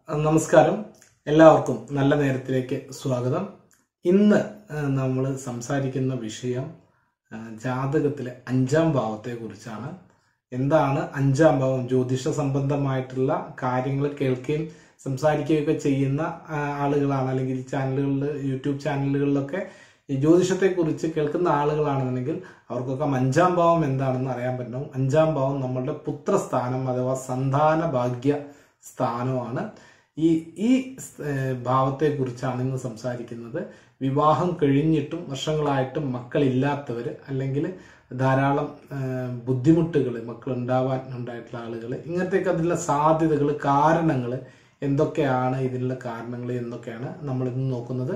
നമസ്കാരം എല്ലാവർക്കും നല്ല നേരത്തിലേക്ക് സ്വാഗതം ഇന്ന് നമ്മൾ സംസാരിക്കുന്ന വിഷയം ആ, ജാതകത്തിലെ അഞ്ചാം ഭാവത്തെ കുറിച്ചാണ് എന്താണ് അഞ്ചാം ഭാവം ജ്യോതിഷ സംബന്ധമായിട്ടുള്ള കാര്യങ്ങൾ കേൾക്കുകയും സംസാരിക്കുകയൊക്കെ ചെയ്യുന്ന ആ, ആളുകളാണ് അല്ലെങ്കിൽ ഈ ചാനലുകളിൽ യൂട്യൂബ് ചാനലുകളിലൊക്കെ ഈ ജ്യോതിഷത്തെക്കുറിച്ച് കേൾക്കുന്ന ആളുകളാണെന്നുണ്ടെങ്കിൽ അവർക്കൊക്കെ അഞ്ചാം ഭാവം എന്താണെന്ന് അറിയാൻ പറ്റണം അഞ്ചാം ഭാവം നമ്മളുടെ പുത്രസ്ഥാനം അഥവാ സന്താന ഭാഗ്യ സ്ഥാനമാണ് ഈ ഈ ഏഹ്, ഭാവത്തെക്കുറിച്ചാണ് ഇന്ന് സംസാരിക്കുന്നത് വിവാഹം കഴിഞ്ഞിട്ടും വർഷങ്ങളായിട്ടും മക്കളില്ലാത്തവർ അല്ലെങ്കിൽ ധാരാളം ബുദ്ധിമുട്ടുകൾ മക്കൾ ഉണ്ടാവാൻ ഉണ്ടായിട്ടുള്ള ആളുകൾ ഇങ്ങനത്തെയൊക്കെ അതിലുള്ള സാധ്യതകൾ കാരണങ്ങൾ എന്തൊക്കെയാണ് ഇതിനുള്ള കാരണങ്ങൾ എന്തൊക്കെയാണ് നമ്മൾ ഇന്ന് നോക്കുന്നത്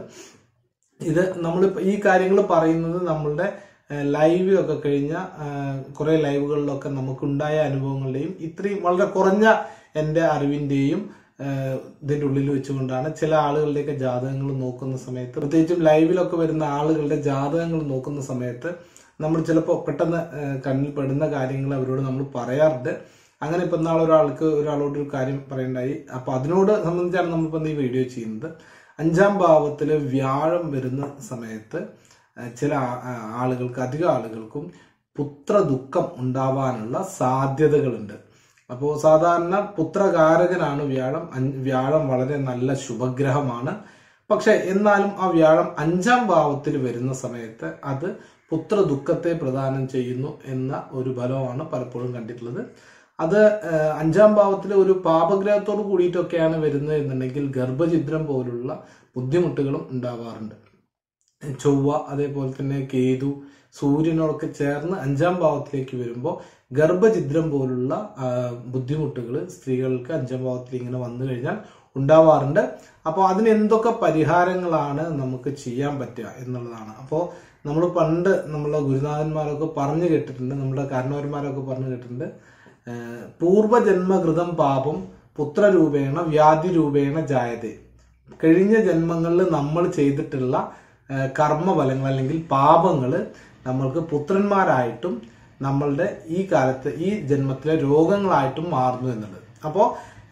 ഇത് നമ്മളിപ്പോൾ ഈ കാര്യങ്ങൾ പറയുന്നത് നമ്മളുടെ ലൈവ് ഒക്കെ കഴിഞ്ഞ കുറെ ലൈവുകളിലൊക്കെ നമുക്കുണ്ടായ അനുഭവങ്ങളുടെയും ഇത്രയും വളരെ കുറഞ്ഞ എൻ്റെ അറിവിൻ്റെയും ഇതിൻ്റെ ഉള്ളിൽ വെച്ചുകൊണ്ടാണ് ചില ആളുകളുടെയൊക്കെ ജാതകങ്ങൾ നോക്കുന്ന സമയത്ത് പ്രത്യേകിച്ചും ലൈവിലൊക്കെ വരുന്ന ആളുകളുടെ ജാതകങ്ങൾ നോക്കുന്ന സമയത്ത് നമ്മൾ ചിലപ്പോൾ പെട്ടെന്ന് ഏഹ്, കണ്ണിൽ പെടുന്ന കാര്യങ്ങൾ അവരോട് നമ്മൾ പറയാറുണ്ട് അങ്ങനെ ഇപ്പം നാളെ ഒരാൾക്ക് ഒരാളോട് ഒരു കാര്യം പറയണ്ടായി അപ്പൊ അതിനോട് സംബന്ധിച്ചാണ് നമ്മളിപ്പോൾ ഈ വീഡിയോ ചെയ്യുന്നത് അഞ്ചാം ഭാവത്തിൽ വ്യാഴം വരുന്ന സമയത്ത് ഏഹ്, ചില ആ- ആ- ആളുകൾക്ക് അധികം ആളുകൾക്കും പുത്ര ദുഃഖം ഉണ്ടാവാനുള്ള സാധ്യതകളുണ്ട് അപ്പോൾ സാധാരണ പുത്രകാരകനാണ് വ്യാഴം അഞ്ച് വ്യാഴം വളരെ നല്ല ശുഭഗ്രഹമാണ് പക്ഷെ എന്നാലും ആ വ്യാഴം അഞ്ചാം ഭാവത്തിൽ വരുന്ന സമയത്ത് അത് പുത്ര ദുഃഖത്തെ പ്രദാനം ചെയ്യുന്നു എന്ന ഒരു ഫലമാണ് പലപ്പോഴും കണ്ടിട്ടുള്ളത് അത് ഏഹ്, അഞ്ചാം ഭാവത്തിൽ ഒരു പാപഗ്രഹത്തോട് കൂടിയിട്ടൊക്കെയാണ് വരുന്നത് എന്നുണ്ടെങ്കിൽ ഗർഭഛിദ്രം പോലുള്ള ബുദ്ധിമുട്ടുകളും ഉണ്ടാവാറുണ്ട് ചൊവ്വ അതേപോലെ തന്നെ കേതു സൂര്യനോടൊക്കെ ചേർന്ന് അഞ്ചാം ഭാവത്തിലേക്ക് വരുമ്പോൾ ഗർഭഛിദ്രം പോലുള്ള ബുദ്ധിമുട്ടുകൾ സ്ത്രീകൾക്ക് അഞ്ചാം ഭാവത്തിൽ ഇങ്ങനെ വന്നു കഴിഞ്ഞാൽ ഉണ്ടാവാറുണ്ട് അപ്പോൾ അതിന് എന്തൊക്കെ പരിഹാരങ്ങളാണ് നമുക്ക് ചെയ്യാൻ പറ്റുക എന്നുള്ളതാണ് അപ്പോൾ നമ്മൾ പണ്ട് നമ്മളെ ഗുരുനാഥന്മാരൊക്കെ പറഞ്ഞു കേട്ടിട്ടുണ്ട് നമ്മുടെ കാരണവന്മാരൊക്കെ പറഞ്ഞു കേട്ടിട്ടുണ്ട് ഏഹ് പൂർവജന്മകൃതം പാപം പുത്രരൂപേണ വ്യാധി രൂപേണ ജായതേ കഴിഞ്ഞ ജന്മങ്ങളിൽ നമ്മൾ ചെയ്തിട്ടുള്ള ഏഹ്, കർമ്മഫലങ്ങൾ അല്ലെങ്കിൽ പാപങ്ങൾ നമ്മൾക്ക് പുത്രന്മാരായിട്ടും നമ്മളുടെ ഈ കാലത്ത് ഈ ജന്മത്തിലെ രോഗങ്ങളായിട്ടും മാറുന്നു എന്നുള്ളത് അപ്പോൾ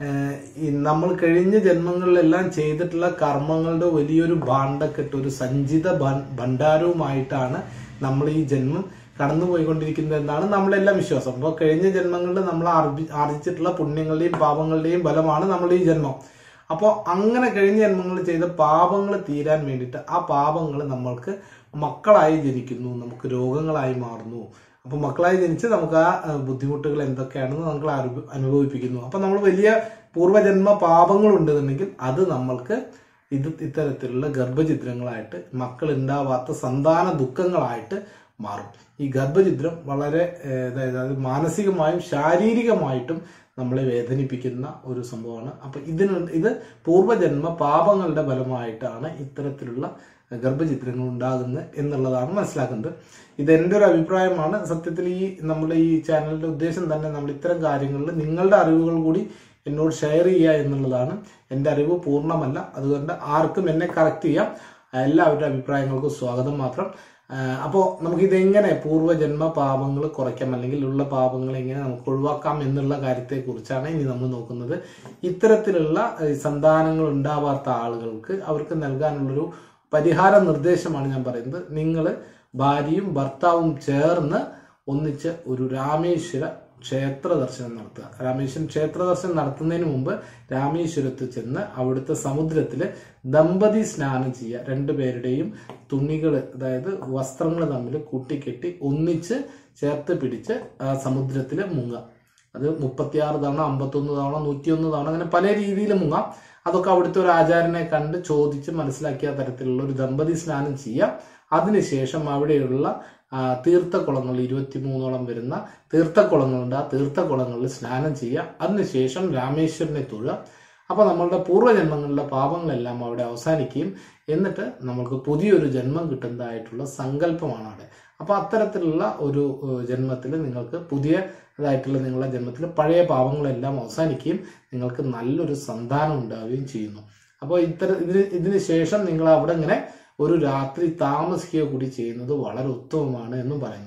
ഈ നമ്മൾ കഴിഞ്ഞ ജന്മങ്ങളിലെല്ലാം ചെയ്തിട്ടുള്ള കർമ്മങ്ങളുടെ വലിയൊരു ഭാണ്ഡക്കെട്ട് ഒരു സഞ്ചിത ഭ- ഭണ്ഡാരവുമായിട്ടാണ് നമ്മൾ ഈ ജന്മം കടന്നുപോയിക്കൊണ്ടിരിക്കുന്നത് എന്നാണ് നമ്മളെല്ലാം വിശ്വാസം അപ്പോൾ കഴിഞ്ഞ ജന്മങ്ങളിൽ നമ്മൾ ആർജി ആർജിച്ചിട്ടുള്ള പുണ്യങ്ങളുടെയും പാപങ്ങളുടെയും ഫലമാണ് നമ്മൾ ഈ ജന്മം അപ്പോൾ അങ്ങനെ കഴിഞ്ഞ ജന്മങ്ങളിൽ ചെയ്ത പാപങ്ങൾ തീരാൻ വേണ്ടിയിട്ട് ആ പാപങ്ങൾ നമ്മൾക്ക് മക്കളായി ജനിക്കുന്നു നമുക്ക് രോഗങ്ങളായി മാറുന്നു അപ്പോൾ മക്കളായി ജനിച്ച് നമുക്ക് ആ അഹ്, ബുദ്ധിമുട്ടുകൾ എന്തൊക്കെയാണെന്ന് നമ്മൾ അനുഭ- അനുഭവിപ്പിക്കുന്നു അപ്പോൾ നമ്മൾ വലിയ പൂർവ്വജന്മ പാപങ്ങൾ ഉണ്ടെന്നുണ്ടെങ്കിൽ അത് നമ്മൾക്ക് ഇത് ഇത്തരത്തിലുള്ള ഗർഭചിത്രങ്ങളായിട്ട് മക്കൾ ഉണ്ടാവാത്ത സന്താന ദുഃഖങ്ങളായിട്ട് മാറും ഈ ഗർഭചിത്രം വളരെ ഏഹ്, അതായത് അത് മാനസികമായും ശാരീരികമായിട്ടും നമ്മളെ വേദനിപ്പിക്കുന്ന ഒരു സംഭവമാണ് അപ്പൊ ഇതിന് ഇത് പൂർവ്വജന്മ പാപങ്ങളുടെ ഫലമായിട്ടാണ് ഇത്തരത്തിലുള്ള ഗർഭചിത്രങ്ങൾ ഉണ്ടാകുന്നത് എന്നുള്ളതാണ് മനസ്സിലാക്കുന്നത് ഇത് എൻ്റെ ഒരു അഭിപ്രായമാണ് സത്യത്തിൽ ഈ നമ്മുടെ ഈ ചാനലിന്റെ ഉദ്ദേശം തന്നെ നമ്മൾ ഇത്തരം കാര്യങ്ങളിൽ നിങ്ങളുടെ അറിവുകൾ കൂടി എന്നോട് ഷെയർ ചെയ്യുക എന്നുള്ളതാണ് എൻ്റെ അറിവ് പൂർണ്ണമല്ല അതുകൊണ്ട് ആർക്കും എന്നെ കറക്റ്റ് ചെയ്യാം എല്ലാവരുടെ അഭിപ്രായങ്ങൾക്കും സ്വാഗതം മാത്രം അപ്പോൾ നമുക്ക് ഇതെങ്ങനെ പൂർവ്വജന്മ പാപങ്ങൾ കുറയ്ക്കാം അല്ലെങ്കിൽ ഉള്ള പാപങ്ങൾ എങ്ങനെ നമുക്ക് ഒഴിവാക്കാം എന്നുള്ള കാര്യത്തെ കുറിച്ചാണ് ഇനി നമ്മൾ നോക്കുന്നത് ഇത്തരത്തിലുള്ള ഏഹ്, സന്താനങ്ങൾ ഉണ്ടാവാത്ത ആളുകൾക്ക് അവർക്ക് നൽകാനുള്ളൊരു പരിഹാര നിർദ്ദേശമാണ് ഞാൻ പറയുന്നത് നിങ്ങൾ ഭാര്യയും ഭർത്താവും ചേർന്ന് ഒന്നിച്ച് ഒരു രാമേശ്വര ക്ഷേത്ര ദർശനം നടത്തുക രാമേശ്വരം ക്ഷേത്ര ദർശനം നടത്തുന്നതിന് മുമ്പ് രാമേശ്വരത്ത് ചെന്ന് അവിടുത്തെ സമുദ്രത്തിൽ ദമ്പതി സ്നാനം ചെയ്യുക രണ്ടുപേരുടെയും തുണികൾ അതായത് വസ്ത്രങ്ങൾ തമ്മിൽ കൂട്ടിക്കെട്ടി ഒന്നിച്ച് ചേർത്ത് പിടിച്ച് ആ സമുദ്രത്തിൽ മുങ്ങുക അത് മുപ്പത്തിയാറ് തവണ അമ്പത്തൊന്ന് തവണ നൂറ്റിയൊന്ന് തവണ അങ്ങനെ പല രീതിയിൽ മുങ്ങാം അതൊക്കെ അവിടുത്തെ ഒരു ആചാരനെ കണ്ട് ചോദിച്ച് മനസ്സിലാക്കിയ തരത്തിലുള്ള ഒരു ദമ്പതി സ്നാനം ചെയ്യാം അതിനുശേഷം അവിടെയുള്ള ആ, തീർത്ഥക്കുളങ്ങൾ ഇരുപത്തിമൂന്നോളം വരുന്ന തീർത്ഥക്കുളങ്ങളുണ്ട് ആ തീർത്ഥക്കുളങ്ങളിൽ സ്നാനം ചെയ്യുക അതിനുശേഷം രാമേശ്വരനെ തൊഴുക അപ്പോൾ നമ്മളുടെ പൂർവ്വജന്മങ്ങളിലെ പാപങ്ങളെല്ലാം അവിടെ അവസാനിക്കുകയും എന്നിട്ട് നമുക്ക് പുതിയൊരു ജന്മം കിട്ടുന്നതായിട്ടുള്ള സങ്കല്പമാണ് അവിടെ അപ്പോൾ അത്തരത്തിലുള്ള ഒരു ജന്മത്തിൽ നിങ്ങൾക്ക് പുതിയ ഇതായിട്ടുള്ള നിങ്ങളുടെ ജന്മത്തിൽ പഴയ പാപങ്ങളെല്ലാം അവസാനിക്കുകയും നിങ്ങൾക്ക് നല്ലൊരു സന്താനം ഉണ്ടാവുകയും ചെയ്യുന്നു അപ്പോൾ ഇത്തര ഇതിന് ഇതിന് ശേഷം നിങ്ങൾ അവിടെ ഇങ്ങനെ ഒരു രാത്രി താമസിക്കുക കൂടി ചെയ്യുന്നത് വളരെ ഉത്തമമാണ് എന്നും പറയുന്നു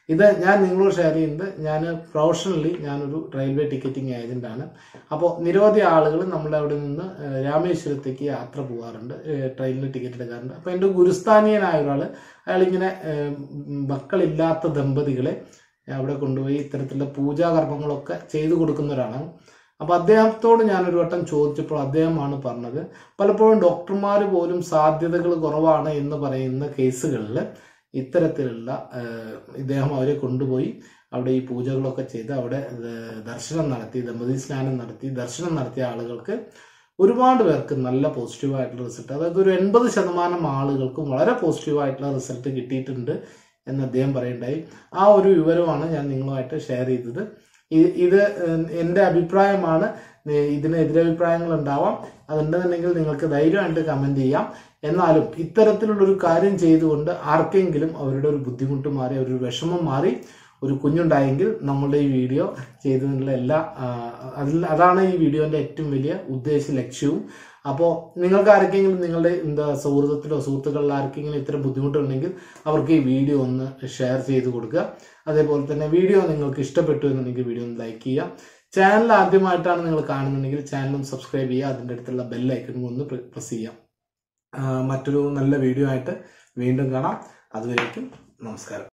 ഇത് ഞാൻ നിങ്ങളോട് ഷെയർ ചെയ്യുന്നത് ഞാൻ പ്രൊഫഷണലി ഞാനൊരു റെയിൽവേ ടിക്കറ്റിംഗ് ഏജന്റാണ് അപ്പോൾ നിരവധി ആളുകൾ നമ്മുടെ അവിടെ നിന്ന് ഏഹ്, രാമേശ്വരത്തേക്ക് യാത്ര പോകാറുണ്ട് ഏഹ്, ട്രെയിനിൽ ടിക്കറ്റ് എടുക്കാറുണ്ട് അപ്പോൾ എൻ്റെ ഗുരുസ്ഥാനീയനായ ഒരാൾ അയാളിങ്ങനെ ഏഹ്, ഉം, മക്കളില്ലാത്ത ദമ്പതികളെ അവിടെ കൊണ്ടുപോയി ഇത്തരത്തിലുള്ള പൂജാകർമ്മങ്ങളൊക്കെ ചെയ്തു കൊടുക്കുന്ന ഒരാളാണ് അപ്പൊ അദ്ദേഹത്തോട് ഞാനൊരു വട്ടം ചോദിച്ചപ്പോൾ അദ്ദേഹമാണ് പറഞ്ഞത് പലപ്പോഴും ഡോക്ടർമാർ പോലും സാധ്യതകൾ കുറവാണ് എന്ന് പറയുന്ന കേസുകളിൽ ഇത്തരത്തിലുള്ള ഏഹ്, ഇദ്ദേഹം അവരെ കൊണ്ടുപോയി അവിടെ ഈ പൂജകളൊക്കെ ചെയ്ത് അവിടെ ഏഹ്, ദർശനം നടത്തി ദമ്പതി സ്നാനം നടത്തി ദർശനം നടത്തിയ ആളുകൾക്ക് ഒരുപാട് പേർക്ക് നല്ല പോസിറ്റീവായിട്ടുള്ള റിസൾട്ട് അതായത് ഒരു എൺപത് ശതമാനം ആളുകൾക്കും വളരെ പോസിറ്റീവായിട്ടുള്ള റിസൾട്ട് കിട്ടിയിട്ടുണ്ട് എന്ന് അദ്ദേഹം പറയുണ്ടായി ആ ഒരു വിവരമാണ് ഞാൻ നിങ്ങളുമായിട്ട് ഷെയർ ചെയ്തത് ഇ- ഇത് ഏഹ്, എൻ്റെ അഭിപ്രായമാണ് ഏഹ്, ഇതിന് എതിരഭിപ്രായങ്ങൾ ഉണ്ടാവാം അതുണ്ടെന്നുണ്ടെങ്കിൽ നിങ്ങൾക്ക് ധൈര്യമായിട്ട് കമന്റ് ചെയ്യാം എന്നാലും ഇത്തരത്തിലുള്ള ഒരു കാര്യം ചെയ്തുകൊണ്ട് ആർക്കെങ്കിലും അവരുടെ ഒരു ബുദ്ധിമുട്ട് മാറി അവരുടെ ഒരു വിഷമം മാറി ഒരു കുഞ്ഞുണ്ടായെങ്കിൽ നമ്മളുടെ ഈ വീഡിയോ ചെയ്തതിനുള്ള എല്ലാ ആ, അതിൽ അതാണ് ഈ വീഡിയോന്റെ ഏറ്റവും വലിയ ഉദ്ദേശ ലക്ഷ്യവും അപ്പോൾ നിങ്ങൾക്ക് ആർക്കെങ്കിലും നിങ്ങളുടെ എന്താ സൗഹൃദത്തിലോ സുഹൃത്തുക്കളിലോ ആർക്കെങ്കിലും ഇത്തരം ബുദ്ധിമുട്ടുണ്ടെങ്കിൽ അവർക്ക് ഈ വീഡിയോ ഒന്ന് ഷെയർ ചെയ്ത് കൊടുക്കുക അതേപോലെ തന്നെ വീഡിയോ നിങ്ങൾക്ക് ഇഷ്ടപ്പെട്ടു എന്നുണ്ടെങ്കിൽ വീഡിയോ ഒന്ന് ലൈക്ക് ചെയ്യുക ചാനൽ ആദ്യമായിട്ടാണ് നിങ്ങൾ കാണുന്നുണ്ടെങ്കിൽ ചാനൽ ഒന്ന് സബ്സ്ക്രൈബ് ചെയ്യുക അതിൻ്റെ അടുത്തുള്ള ബെല്ലൈക്കൺ ഒന്ന് പ്രസ് ചെയ്യാം ആ, മറ്റൊരു നല്ല വീഡിയോ ആയിട്ട് വീണ്ടും കാണാം അതുവരേക്കും നമസ്കാരം